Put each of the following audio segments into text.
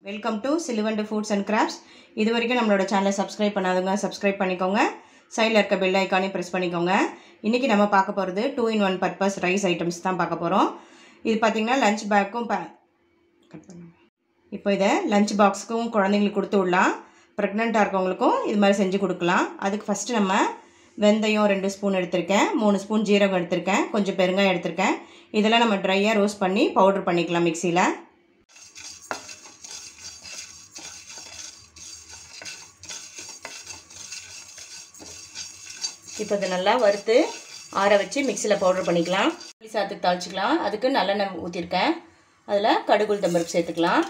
welcome to Siluvandu foods and crafts இது வரைக்கும் நம்மளோட சேனலை சப்ஸ்கிரைப் பண்ணாதவங்க சப்ஸ்கிரைப் பண்ணிக்கோங்க சைடில் இருக்க பெல் ஐக்கானே ப்ரெஸ் பண்ணிக்கோங்க இன்றைக்கி நம்ம பார்க்க போகிறது two in one purpose rice items தான் பார்க்க போகிறோம் இது பார்த்திங்கன்னா லஞ்ச் பேக்கும் ப கட் பண்ணுங்க இப்போ இதை லஞ்ச் பாக்ஸுக்கும் குழந்தைங்களுக்கு கொடுத்து விடலாம் ப்ரெக்னெண்ட்டாக இருக்கவங்களுக்கும் இது மாதிரி செஞ்சு கொடுக்கலாம் அதுக்கு ஃபஸ்ட்டு நம்ம வெந்தயம் ரெண்டு ஸ்பூன் எடுத்திருக்கேன் மூணு ஸ்பூன் ஜீரகம் எடுத்திருக்கேன் கொஞ்சம் பெருங்காயம் எடுத்திருக்கேன் இதெல்லாம் நம்ம ட்ரையாக ரோஸ்ட் பண்ணி பவுட்ரு பண்ணிக்கலாம் மிக்சியில் இப்போ இதை நல்லா வறுத்து ஆற வச்சு மிக்சியில் பவுடர் பண்ணிக்கலாம் புளி சாத்துக்கு தாளிச்சிக்கலாம் அதுக்கு நல்லெண்ணெய் ஊற்றிருக்கேன் அதில் கடுகு உளுத்தம்பருப்பு சேர்த்துக்கலாம்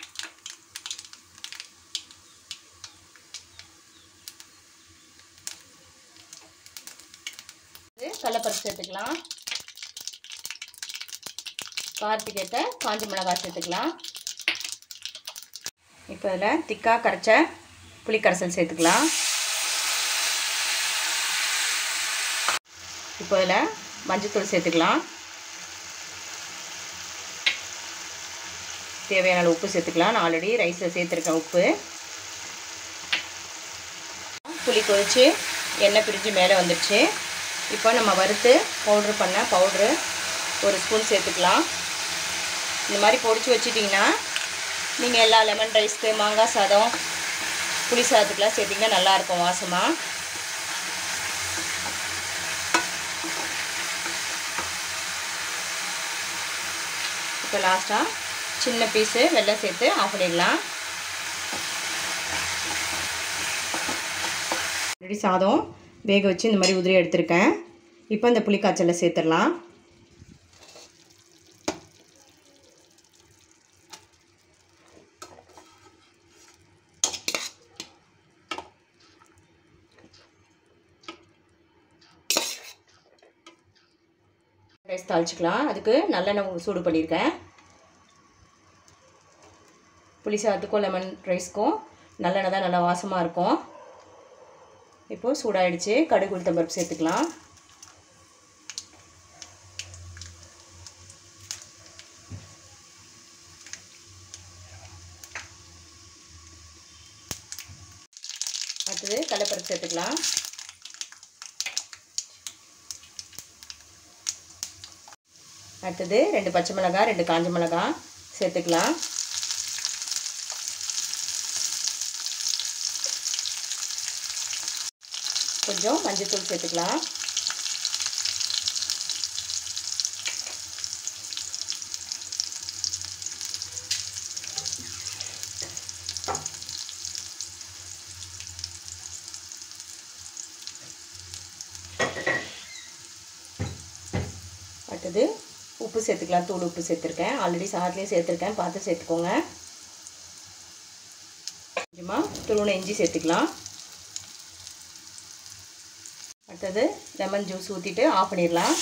கடலப்பருப்பு சேர்த்துக்கலாம் காரத்துக்கு ஏற்ற காஞ்சி மிளகாய் சேர்த்துக்கலாம் இப்போ இதில் திக்காக கரைச்ச புளிக்கரைசல் சேர்த்துக்கலாம் இப்போ இதில் மஞ்சத்தூள் சேர்த்துக்கலாம் தேவையான அளவு உப்பு சேர்த்துக்கலாம் நான் ஆல்ரெடி ரைஸில் சேர்த்துருக்கேன் உப்பு புளி கொதித்து எண்ணெய் பிரிஞ்சு மேலே வந்துடுச்சு இப்போ நம்ம வறுத்து பவுட்ரு பண்ண பவுட்ரு ஒரு ஸ்பூன் சேர்த்துக்கலாம் இந்த மாதிரி பொடிச்சு வச்சிட்டிங்கன்னா நீங்கள் எல்லா லெமன் ரைஸ்க்கு மாங்காய் சாதம் புளி சாதத்துக்கெலாம் சேர்த்திங்கன்னா நல்லாயிருக்கும் வாசமாக இப்போ லாஸ்ட்டாக சின்ன பீஸு வெள்ளை சேர்த்து ஆஃப் பண்ணிடலாம் ஆல்ரெடி சாதம் வேக வச்சு இந்த மாதிரி உதிரி எடுத்திருக்கேன் இப்போ இந்த புளிக்காய்ச்சலை சேர்த்துடலாம் ரைஸ் தாளிச்சிக்கலாம் அதுக்கு நல்லெண்ணெய் சூடு பண்ணியிருக்கேன் புளி சாதத்துக்கும் லெமன் ரைஸ்க்கும் நல்லெண்ணெய் தான் நல்லா வாசமாக இருக்கும் இப்போது சூடாயிடுச்சு கடுகு உளுத்தம் பருப்பு சேர்த்துக்கலாம் அடுத்தது கடலைப்பருப்பு சேர்த்துக்கலாம் அடுத்தது ரெண்டு பச்சை மிளகாய் ரெண்டு காஞ்ச மிளகாய் சேர்த்துக்கலாம் கொஞ்சம் மஞ்சள்தூள் சேர்த்துக்கலாம் அடுத்தது உப்பு சேர்த்துக்கலாம் தூள் உப்பு சேர்த்துருக்கேன் ஆல்ரெடி சாதத்துலேயும் சேர்த்துருக்கேன் பார்த்து சேர்த்துக்கோங்க கொஞ்சமாக துருவனை இஞ்சி சேர்த்துக்கலாம் அடுத்தது லெமன் ஜூஸ் ஊற்றிட்டு ஆஃப் பண்ணிடலாம்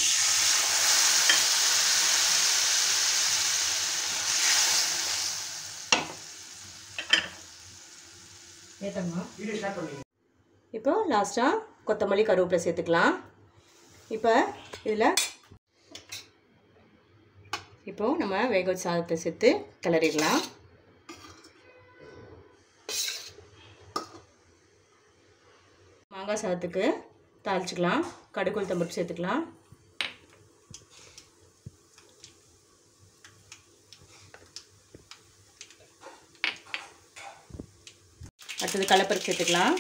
இப்போ லாஸ்ட்டாக கொத்தமல்லி கருவேப்பிலை சேர்த்துக்கலாம் இப்போ இதில் இப்போது நம்ம வேக வச்ச சாதத்தை சேர்த்து கிளறிடலாம் மாங்காய் சாதத்துக்கு தாளிச்சிக்கலாம் கடுகு உளுத்தம்பருப்பு சேர்த்துக்கலாம் அடுத்தது கடலப்பருப்பு சேர்த்துக்கலாம்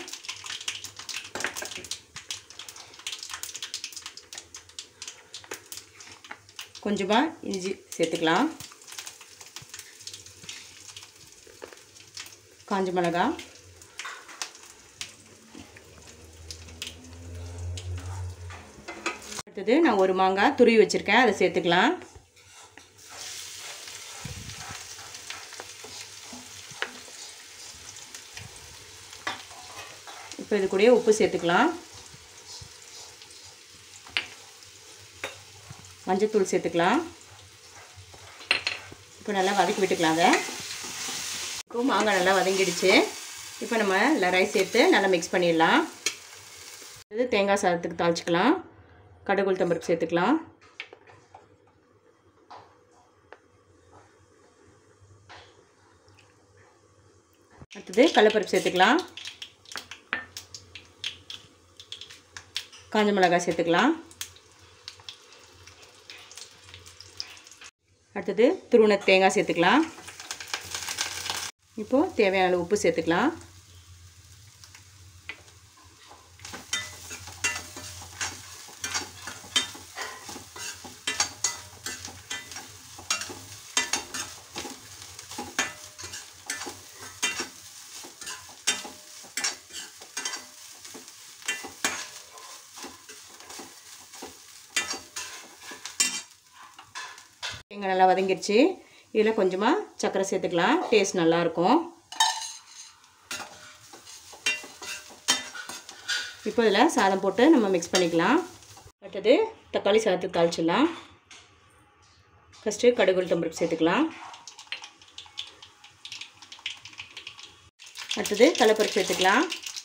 கொஞ்சமாக இஞ்சி சேர்த்துக்கலாம் காஞ்ச மிளகா அடுத்தது நான் ஒரு மாங்காய் துருவி வச்சுருக்கேன் அதை சேர்த்துக்கலாம் இப்போ இது கூடயே உப்பு சேர்த்துக்கலாம் மஞ்சத்தூள் சேர்த்துக்கலாம் இப்போ நல்லா வதக்கி விட்டுக்கலாம் அதை இப்போ மாங்காய் நல்லா வதங்கிடுச்சு இப்போ நம்ம ரைஸ் சேர்த்து நல்லா மிக்ஸ் பண்ணிடலாம் இது தேங்காய் சாதத்துக்கு தாளிச்சிக்கலாம் கடுகு உளுத்தம்பருப்பு சேர்த்துக்கலாம் அடுத்தது கடலப்பருப்பு சேர்த்துக்கலாம் காஞ்ச மிளகாய் சேர்த்துக்கலாம் அடுத்தது துருவன தேங்காய் சேர்த்துக்கலாம் இப்போது தேவையான அளவு உப்பு சேர்த்துக்கலாம் தேங்காய் நல்லா வதங்கிருச்சு இதில் கொஞ்சமாக சர்க்கரை சேர்த்துக்கலாம் டேஸ்ட் நல்லாயிருக்கும் இப்போ இதில் சாதம் போட்டு நம்ம மிக்ஸ் பண்ணிக்கலாம் அடுத்தது தக்காளி சாதத்துக்கு தாளிச்சிடலாம் ஃபஸ்ட்டு கடுகு உளுத்தம்பருப்பு சேர்த்துக்கலாம் அடுத்தது கடலப்பருப்பு சேர்த்துக்கலாம்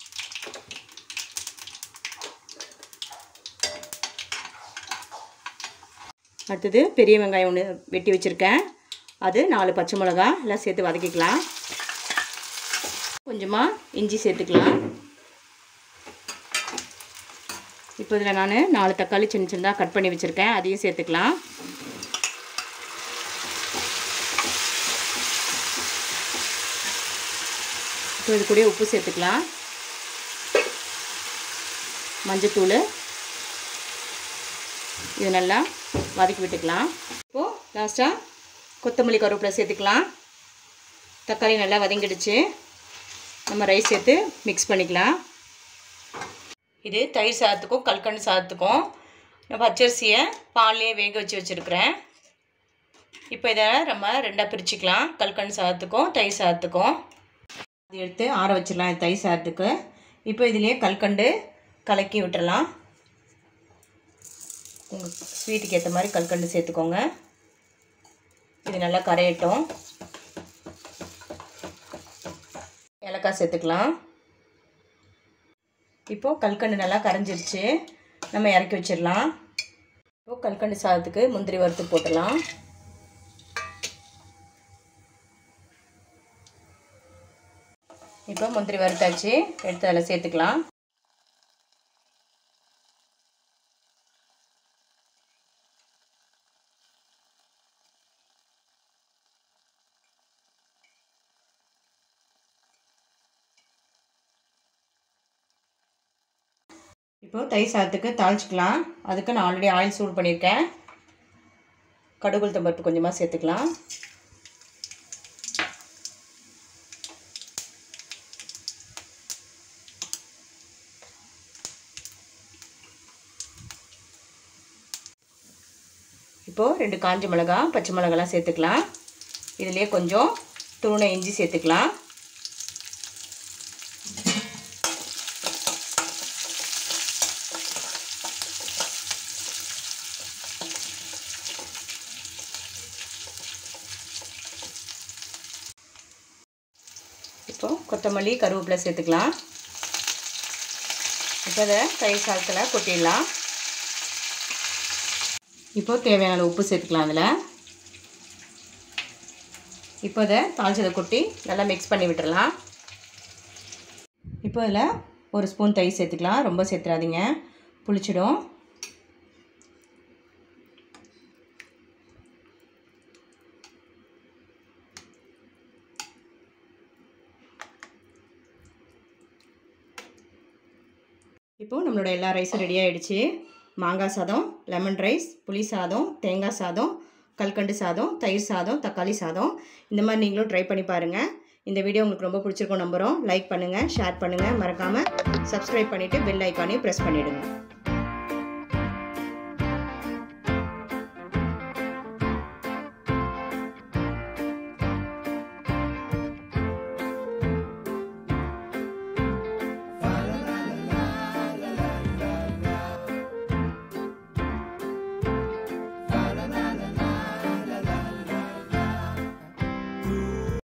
அடுத்தது பெரிய வெங்காயம் ஒன்று வெட்டி வச்சுருக்கேன் அது நாலு பச்சை மிளகா எல்லாம் சேர்த்து வதக்கிக்கலாம் கொஞ்சமாக இஞ்சி சேர்த்துக்கலாம் இப்போ இதில் நான் நாலு தக்காளி சின்ன சின்னதாக கட் பண்ணி வச்சுருக்கேன் அதையும் சேர்த்துக்கலாம் இப்போ இது கூட உப்பு சேர்த்துக்கலாம் மஞ்சத்தூள் இது நல்லா வதக்கி விட்டுக்கலாம் இப்போது லாஸ்ட்டாக கொத்தமல்லி கருவேப்பிலை சேர்த்துக்கலாம் தக்காளி நல்லா வதங்கிடுச்சு நம்ம ரைஸ் சேர்த்து மிக்ஸ் பண்ணிக்கலாம் இது தயிர் சாதத்துக்கும் கல்கண்டு சாதத்துக்கும் நான் பச்சரிசியை பால்லையே வேக வச்சு வச்சுருக்கிறேன் இப்போ இதை நம்ம ரெண்டாக பிரிச்சுக்கலாம் கல்கண்டு சாதத்துக்கும் தயிர் சாதத்துக்கும் அது எடுத்து ஆற வச்சிடலாம் தயிர் சாதத்துக்கு இப்போ இதுலேயே கல்கண்டு கலக்கி விட்டுறலாம் உங்கள் ஸ்வீட்டுக்கு ஏற்ற மாதிரி கல்கண்டு சேர்த்துக்கோங்க இது நல்லா கரையட்டும் ஏலக்காய் சேர்த்துக்கலாம் இப்போது கல்கண்டு நல்லா கரைஞ்சிருச்சு நம்ம இறக்கி வச்சிடலாம் இப்போது கல்கண்டு சாதத்துக்கு முந்திரி வறுத்து போட்டுடலாம் இப்போ முந்திரி வறுத்தாச்சு எடுத்து அதில் சேர்த்துக்கலாம் இப்போது தயிர் சாதத்துக்கு தாளிச்சிக்கலாம் அதுக்கு நான் ஆல்ரெடி ஆயில் சூடு பண்ணியிருக்கேன் கடுகு பருப்பு கொஞ்சமாக சேர்த்துக்கலாம் இப்போது ரெண்டு காஞ்ச மிளகா பச்சை மிளகாலாம் சேர்த்துக்கலாம் இதுலேயே கொஞ்சம் துருணை இஞ்சி சேர்த்துக்கலாம் இப்போது கொத்தமல்லி கருவேப்பிலை சேர்த்துக்கலாம் இப்போ அதை தயிர் சாதத்தில் கொட்டிடலாம் இப்போ தேவையான அளவு உப்பு சேர்த்துக்கலாம் அதில் இப்போ அதை தாளிச்சதை கொட்டி நல்லா மிக்ஸ் பண்ணி விட்டுறலாம் இப்போ அதில் ஒரு ஸ்பூன் தயிர் சேர்த்துக்கலாம் ரொம்ப சேர்த்துறாதீங்க புளிச்சிடும் இப்போது நம்மளோட எல்லா ரைஸும் ரெடி ஆகிடுச்சு மாங்காய் சாதம் லெமன் ரைஸ் புளி சாதம் தேங்காய் சாதம் கல்கண்டு சாதம் தயிர் சாதம் தக்காளி சாதம் இந்த மாதிரி நீங்களும் ட்ரை பண்ணி பாருங்கள் இந்த வீடியோ உங்களுக்கு ரொம்ப பிடிச்சிருக்கும் நம்புகிறோம் லைக் பண்ணுங்கள் ஷேர் பண்ணுங்கள் மறக்காமல் சப்ஸ்கிரைப் பண்ணிவிட்டு பெல் ஐக்கானையும் ப்ரெஸ் பண்ணிவிடுங்க